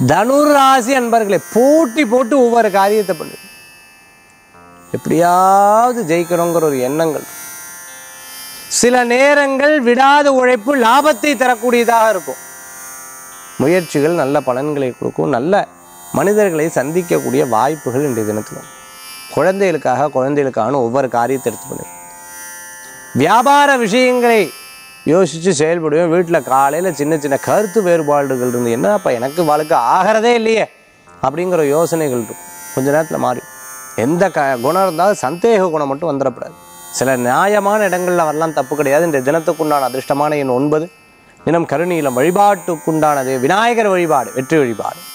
தனுர் ராசி அன்பர்களே போட்டி போட்டு ஒவ்வொரு காரியத்தை பண்ணு எப்படியாவது ஜெயிக்கணுங்கிற ஒரு எண்ணங்கள் சில நேரங்கள் விடாத உழைப்பு லாபத்தை தரக்கூடியதாக இருக்கும் முயற்சிகள் நல்ல பலன்களை கொடுக்கும் நல்ல மனிதர்களை சந்திக்கக்கூடிய வாய்ப்புகள் இன்றைய தினத்தில் உண்டு. குழந்தைகளுக்காக குழந்தைகளுக்கான ஒவ்வொரு காரியத்தை எடுத்து பண்ணு வியாபார விஷயங்களை யோசித்து செயல்படுவேன் வீட்டில் காலையில் சின்ன சின்ன கருத்து வேறுபாடுகள் இருந்து என்னப்பா எனக்கு வாழ்க்கை ஆகிறதே இல்லையே அப்படிங்கிற யோசனைகள் இருக்கும் கொஞ்ச நேரத்தில் மாறி எந்த க குணம் இருந்தாலும் சந்தேக குணம் மட்டும் வந்துடக்கூடாது சில நியாயமான இடங்களில் வரலாம் தப்பு கிடையாது இந்த தினத்துக்குண்டான அதிர்ஷ்டமான எண் ஒன்பது தினம் கருணீலம் வழிபாட்டுக்குண்டானது விநாயகர் வழிபாடு வெற்றி வழிபாடு